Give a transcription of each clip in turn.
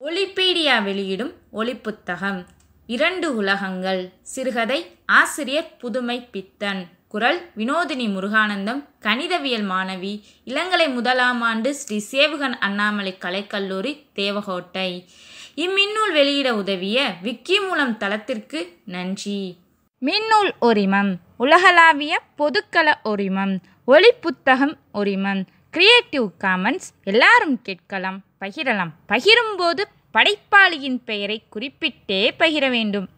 ஒலிபீடியா வெளியிடும் ஒலிப்புத்தகம் இரண்டு உலகங்கள் சிறுகதை ஆசிரியர் புதுமை பித்தன் குரல் வினோதினி முருகானந்தம் கணிதவியல் மாணவி இளங்கலை முதலாம் ஆண்டு ஸ்ரீ சேவுகன் அண்ணாமலை கலைக்கல்லூரி தேவகோட்டை இம்மின்னூல் வெளியிட உதவிய விக்கி மூலம் தளத்திற்கு நன்றி மின்னூல் உரிமம் உலகளாவிய பொதுக்கள உரிமம் ஒளிப்புத்தகம் உரிமம் கிரியேட்டிவ் காமன்ஸ் எல்லாரும் கேட்கலாம் பகிரலாம் பகிரும்போது படைப்பாளியின் பெயரை குறிப்பிட்டே பகிர வேண்டும்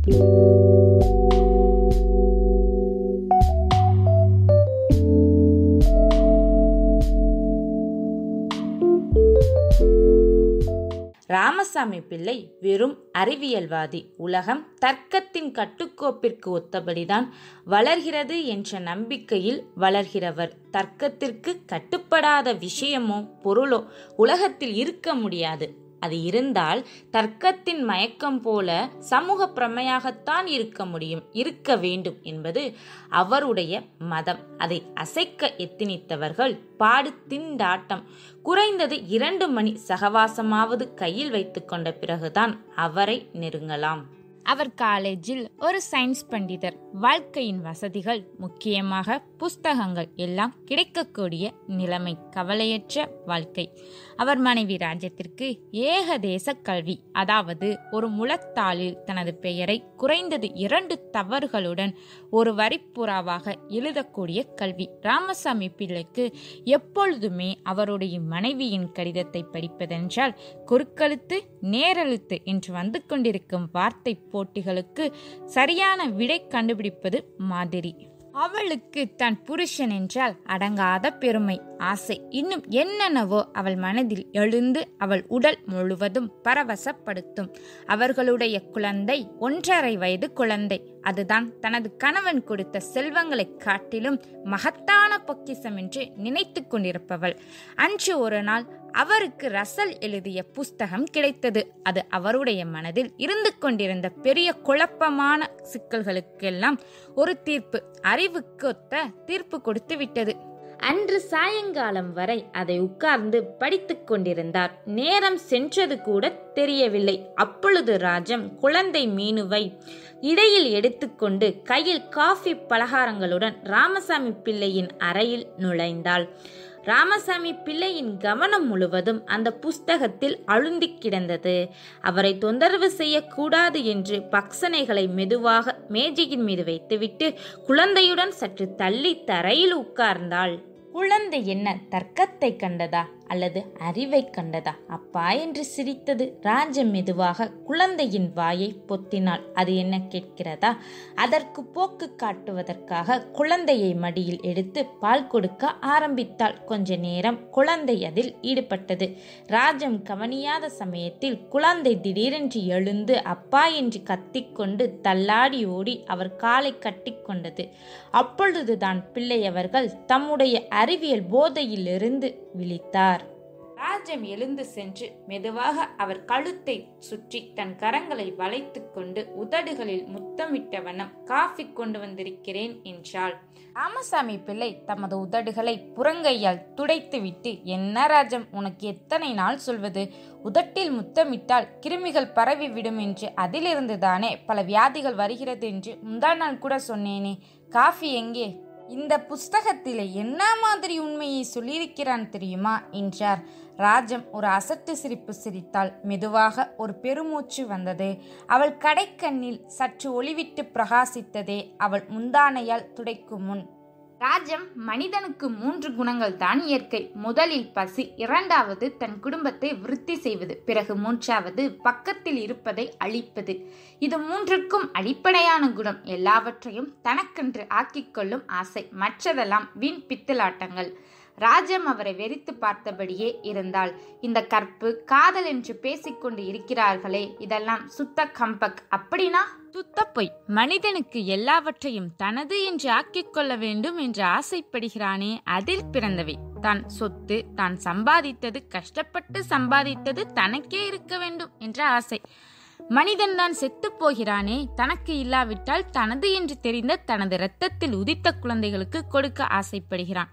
ராமசாமி பிள்ளை வெறும் அறிவியல்வாதி உலகம் தர்க்கத்தின் கட்டுக்கோப்பிற்கு ஒத்தபடிதான் வளர்கிறது என்ற நம்பிக்கையில் வளர்கிறவர் தர்க்கத்திற்கு கட்டுப்படாத விஷயமோ பொருளோ உலகத்தில் இருக்க முடியாது அது இருந்தால் தர்க்கத்தின் மயக்கம் போல சமூக பிரமையாகத்தான் இருக்க முடியும் இருக்க வேண்டும் என்பது அவருடைய மதம் அதை அசைக்க எத்தனித்தவர்கள் பாடு திண்டாட்டம் குறைந்தது இரண்டு மணி சகவாசமாவது கையில் வைத்துக்கொண்ட பிறகுதான் அவரை நெருங்கலாம் அவர் காலேஜில் ஒரு சயின்ஸ் பண்டிதர் வாழ்க்கையின் வசதிகள் முக்கியமாக புஸ்தகங்கள் எல்லாம் கிடைக்கக்கூடிய நிலைமை கவலையற்ற வாழ்க்கை அவர் மனைவி ராஜ்யத்திற்கு ஏகதேச கல்வி அதாவது ஒரு முளத்தாளில் தனது பெயரை குறைந்தது இரண்டு தவறுகளுடன் ஒரு வரிப்புறாவாக எழுதக்கூடிய கல்வி ராமசாமி பிள்ளைக்கு எப்பொழுதுமே அவருடைய மனைவியின் கடிதத்தை படிப்பதென்றால் குறுக்கெழுத்து நேரெழுத்து என்று வந்து கொண்டிருக்கும் வார்த்தை போட்டிகளுக்கு சரியான விடை கண்டுபிடிப்பது மாதிரி அவளுக்கு தன் புருஷன் என்றால் அடங்காத பெருமை ஆசை இன்னும் என்னென்னவோ அவள் மனதில் எழுந்து அவள் உடல் முழுவதும் பரவசப்படுத்தும் அவர்களுடைய குழந்தை ஒன்றரை வயது குழந்தை அதுதான் தனது கணவன் கொடுத்த செல்வங்களை காட்டிலும் மகத்தான பொக்கிசம் என்று நினைத்து கொண்டிருப்பவள் அன்று ஒரு நாள் அவருக்கு ரசல் எழுதிய புஸ்தகம் கிடைத்தது அது அவருடைய மனதில் இருந்து கொண்டிருந்த பெரிய குழப்பமான சிக்கல்களுக்கெல்லாம் ஒரு தீர்ப்பு அறிவுக்கு ஒத்த தீர்ப்பு கொடுத்து விட்டது அன்று சாயங்காலம் வரை அதை உட்கார்ந்து படித்துக் கொண்டிருந்தார் நேரம் சென்றது கூட தெரியவில்லை அப்பொழுது ராஜம் குழந்தை மீனுவை இடையில் எடுத்துக்கொண்டு கையில் காஃபி பலகாரங்களுடன் ராமசாமி பிள்ளையின் அறையில் நுழைந்தாள் ராமசாமி பிள்ளையின் கவனம் முழுவதும் அந்த புஸ்தகத்தில் அழுந்தி கிடந்தது அவரை தொந்தரவு செய்யக்கூடாது என்று பக்சனைகளை மெதுவாக மேஜையின் மீது வைத்துவிட்டு குழந்தையுடன் சற்று தள்ளி தரையில் உட்கார்ந்தாள் குழந்தை என்ன தர்க்கத்தை கண்டதா அல்லது அறிவை கண்டதா அப்பா என்று சிரித்தது ராஜம் மெதுவாக குழந்தையின் வாயை பொத்தினாள் அது என்ன கேட்கிறதா அதற்கு போக்கு காட்டுவதற்காக குழந்தையை மடியில் எடுத்து பால் கொடுக்க ஆரம்பித்தாள் கொஞ்ச நேரம் குழந்தை அதில் ஈடுபட்டது ராஜம் கவனியாத சமயத்தில் குழந்தை திடீரென்று எழுந்து அப்பா என்று கத்திக்கொண்டு தள்ளாடி ஓடி அவர் காலை கட்டிக்கொண்டது அப்பொழுதுதான் பிள்ளையவர்கள் தம்முடைய அறிவியல் போதையிலிருந்து விழித்தார் ராஜம் எழுந்து சென்று மெதுவாக அவர் கழுத்தை சுற்றி தன் கரங்களை வளைத்து கொண்டு உதடுகளில் முத்தமிட்ட வண்ணம் காஃபி கொண்டு வந்திருக்கிறேன் என்றாள் ராமசாமி பிள்ளை தமது உதடுகளை புறங்கையால் துடைத்துவிட்டு என்ன ராஜம் உனக்கு எத்தனை நாள் சொல்வது உதட்டில் முத்தமிட்டால் கிருமிகள் பரவிவிடும் என்று அதிலிருந்து தானே பல வியாதிகள் வருகிறது என்று முந்தா நாள் கூட சொன்னேனே காஃபி எங்கே இந்த புஸ்தகத்திலே என்ன மாதிரி உண்மையை சொல்லியிருக்கிறான் தெரியுமா என்றார் ராஜம் ஒரு அசட்டு சிரிப்பு சிரித்தாள் மெதுவாக ஒரு பெருமூச்சு வந்தது அவள் கடைக்கண்ணில் சற்று ஒளிவிட்டு பிரகாசித்ததே அவள் முந்தானையால் துடைக்கும் முன் ராஜம் மனிதனுக்கு மூன்று குணங்கள் தான் இயற்கை முதலில் பசி இரண்டாவது தன் குடும்பத்தை விருத்தி செய்வது பிறகு மூன்றாவது பக்கத்தில் இருப்பதை அழிப்பது இது மூன்றுக்கும் அடிப்படையான குணம் எல்லாவற்றையும் தனக்கென்று ஆக்கிக்கொள்ளும் ஆசை மற்றதெல்லாம் வீண் பித்தலாட்டங்கள் ராஜம் அவரை வெறித்து பார்த்தபடியே இருந்தாள் இந்த கற்பு காதல் என்று பேசிக்கொண்டு இருக்கிறார்களே இதெல்லாம் சுத்த கம்பக் அப்படின்னா சுத்த பொய் மனிதனுக்கு எல்லாவற்றையும் தனது என்று ஆக்கிக் கொள்ள வேண்டும் என்று ஆசைப்படுகிறானே அதில் பிறந்தவை தான் சொத்து தான் சம்பாதித்தது கஷ்டப்பட்டு சம்பாதித்தது தனக்கே இருக்க வேண்டும் என்ற ஆசை மனிதன்தான் செத்துப் போகிறானே தனக்கு இல்லாவிட்டால் தனது என்று தெரிந்த தனது இரத்தத்தில் உதித்த குழந்தைகளுக்கு கொடுக்க ஆசைப்படுகிறான்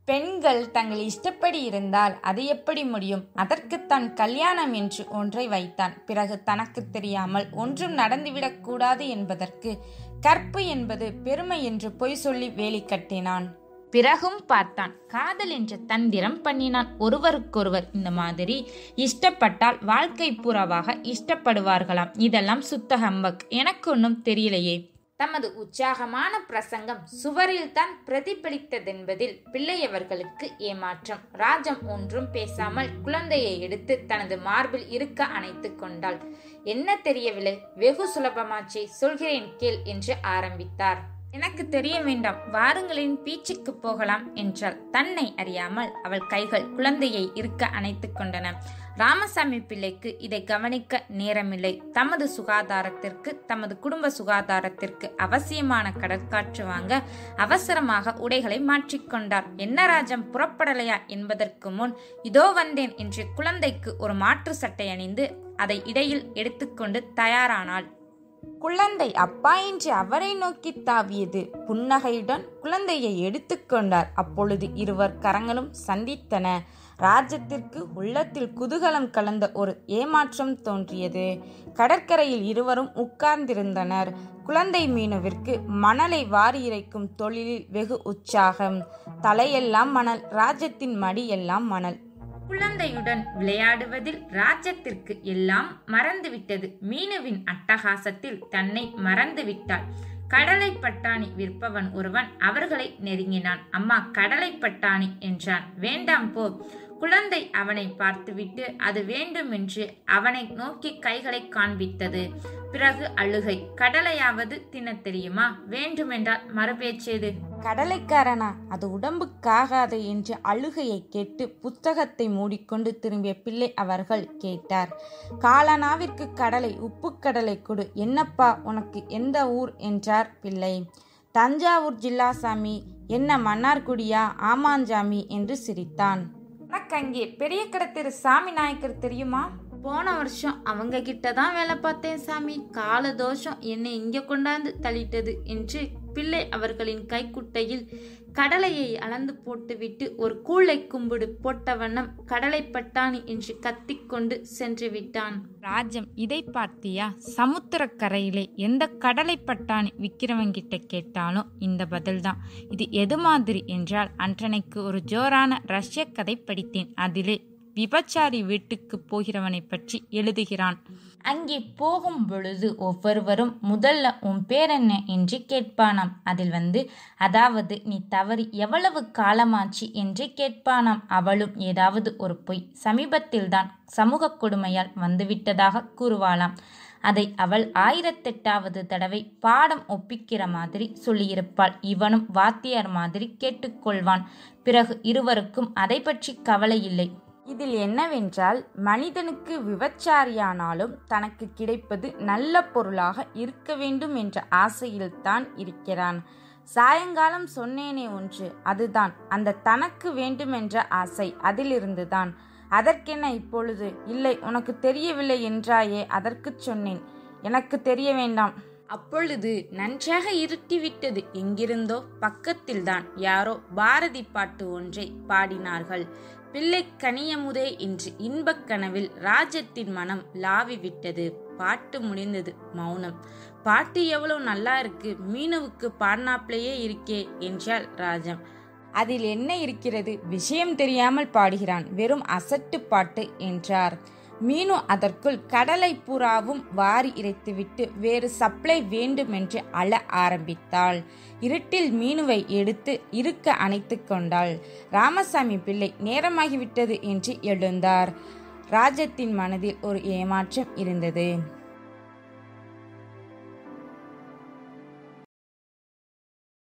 பெண்கள் தங்கள் இஷ்டப்படி இருந்தால் அது எப்படி முடியும் அதற்குத்தான் கல்யாணம் என்று ஒன்றை வைத்தான் பிறகு தனக்கு தெரியாமல் ஒன்றும் நடந்துவிடக் கூடாது என்பதற்கு கற்பு என்பது பெருமை என்று பொய் சொல்லி வேலி கட்டினான் பிறகும் பார்த்தான் காதல் என்ற தந்திரம் பண்ணினான் ஒருவருக்கொருவர் இந்த மாதிரி இஷ்டப்பட்டால் வாழ்க்கை பூராவாக இஷ்டப்படுவார்களாம் இதெல்லாம் சுத்த ஹம்பக் எனக்கு ஒன்றும் தெரியலையே தமது உற்சாகமான பிரசங்கம் சுவரில் தான் பிரதிபலித்ததென்பதில் பிள்ளையவர்களுக்கு ஏமாற்றம் ராஜம் ஒன்றும் பேசாமல் குழந்தையை எடுத்து தனது மார்பில் இருக்க அணைத்துக் கொண்டாள் என்ன தெரியவில்லை வெகு சுலபமாச்சே சொல்கிறேன் கேள் என்று ஆரம்பித்தார் எனக்கு தெரிய வேண்டாம் வாருங்களின் பீச்சுக்கு போகலாம் என்றாள் தன்னை அறியாமல் அவள் கைகள் குழந்தையை இருக்க அணைத்துக் கொண்டன ராமசாமி பிள்ளைக்கு இதை கவனிக்க நேரமில்லை தமது சுகாதாரத்திற்கு தமது குடும்ப சுகாதாரத்திற்கு அவசியமான கடற்காற்று வாங்க அவசரமாக உடைகளை மாற்றிக்கொண்டார் என்ன ராஜம் புறப்படலையா என்பதற்கு முன் இதோ வந்தேன் என்று குழந்தைக்கு ஒரு மாற்று சட்டை அணிந்து அதை இடையில் எடுத்துக்கொண்டு தயாரானாள் குழந்தை அப்பா என்று அவரை நோக்கி தாவியது புன்னகையுடன் குழந்தையை எடுத்துக்கொண்டார் அப்பொழுது இருவர் கரங்களும் சந்தித்தன ராஜ்யத்திற்கு உள்ளத்தில் குதூகலம் கலந்த ஒரு ஏமாற்றம் தோன்றியது கடற்கரையில் இருவரும் உட்கார்ந்திருந்தனர் குழந்தை மீனுவிற்கு மணலை வாரி இறைக்கும் தொழிலில் வெகு உற்சாகம் தலையெல்லாம் மணல் ராஜ்யத்தின் மடியெல்லாம் மணல் குழந்தையுடன் விளையாடுவதில் ராஜ்யத்திற்கு எல்லாம் மறந்துவிட்டது மீனுவின் அட்டகாசத்தில் தன்னை மறந்துவிட்டாள் கடலை பட்டாணி விற்பவன் ஒருவன் அவர்களை நெருங்கினான் அம்மா கடலை பட்டாணி என்றான் வேண்டாம் போ குழந்தை அவனை பார்த்துவிட்டு அது வேண்டும் என்று அவனை நோக்கி கைகளை காண்பித்தது பிறகு அழுகை கடலையாவது தின்ன தெரியுமா வேண்டுமென்றால் மறுபேச்சேது கடலைக்காரனா அது உடம்புக்காகாது என்று அழுகையை கேட்டு புத்தகத்தை மூடிக்கொண்டு திரும்பிய பிள்ளை அவர்கள் கேட்டார் காலனாவிற்கு கடலை உப்பு கடலை கொடு என்னப்பா உனக்கு எந்த ஊர் என்றார் பிள்ளை தஞ்சாவூர் ஜில்லாசாமி என்ன மன்னார்குடியா ஆமாஞ்சாமி என்று சிரித்தான் உனக்கு அங்கே பெரிய கடத்திரு சாமி நாயக்கர் தெரியுமா போன வருஷம் அவங்க கிட்ட தான் வேலை பார்த்தேன் சாமி கால தோஷம் என்னை இங்க கொண்டாந்து தள்ளிட்டது என்று பிள்ளை அவர்களின் கைக்குட்டையில் கடலையை அளந்து போட்டுவிட்டு ஒரு கூளை கும்பிடு போட்ட வண்ணம் கடலை பட்டாணி என்று கத்திக்கொண்டு சென்று விட்டான் ராஜம் இதை பார்த்தியா சமுத்திரக்கரையிலே எந்த கடலை பட்டாணி விற்கிறவங்கிட்ட கேட்டாலும் இந்த பதில்தான் இது எது மாதிரி என்றால் அன்றனைக்கு ஒரு ஜோரான ரஷ்ய கதை படித்தேன் அதிலே விபச்சாரி வீட்டுக்கு போகிறவனை பற்றி எழுதுகிறான் அங்கே போகும் பொழுது ஒவ்வொருவரும் முதல்ல உன் பேர் என்ன என்று கேட்பானாம் அதில் வந்து அதாவது நீ தவறி எவ்வளவு காலமாச்சு என்று கேட்பானாம் அவளும் ஏதாவது ஒரு பொய் சமீபத்தில்தான் சமூக கொடுமையால் வந்துவிட்டதாக கூறுவாளாம் அதை அவள் ஆயிரத்தெட்டாவது தடவை பாடம் ஒப்பிக்கிற மாதிரி சொல்லியிருப்பாள் இவனும் வாத்தியார் மாதிரி கேட்டுக்கொள்வான் பிறகு இருவருக்கும் அதை பற்றி கவலை இல்லை இதில் என்னவென்றால் மனிதனுக்கு விபச்சாரியானாலும் தனக்கு கிடைப்பது நல்ல பொருளாக இருக்க வேண்டும் என்ற ஆசையில்தான் இருக்கிறான் சாயங்காலம் சொன்னேனே ஒன்று அதுதான் அந்த தனக்கு வேண்டுமென்ற ஆசை அதிலிருந்துதான் அதற்கென்ன இப்பொழுது இல்லை உனக்கு தெரியவில்லை என்றாயே அதற்குச் சொன்னேன் எனக்கு தெரிய வேண்டாம் அப்பொழுது நன்றாக இருட்டிவிட்டது எங்கிருந்தோ பக்கத்தில்தான் யாரோ பாரதி பாட்டு ஒன்றை பாடினார்கள் பிள்ளை கனியமுதே என்று இன்பக் கனவில் ராஜத்தின் மனம் லாவி விட்டது பாட்டு முடிந்தது மௌனம் பாட்டு எவ்வளவு நல்லா இருக்கு மீனவுக்கு பாடினாப்லேயே இருக்கே என்றாள் ராஜம் அதில் என்ன இருக்கிறது விஷயம் தெரியாமல் பாடுகிறான் வெறும் அசட்டு பாட்டு என்றார் மீனு அதற்குள் கடலை புறாவும் வாரி இறைத்துவிட்டு வேறு சப்ளை வேண்டுமென்று அழ ஆரம்பித்தாள் இருட்டில் மீனுவை எடுத்து இருக்க அணைத்து கொண்டாள் ராமசாமி பிள்ளை நேரமாகிவிட்டது என்று எழுந்தார் ராஜத்தின் மனதில் ஒரு ஏமாற்றம் இருந்தது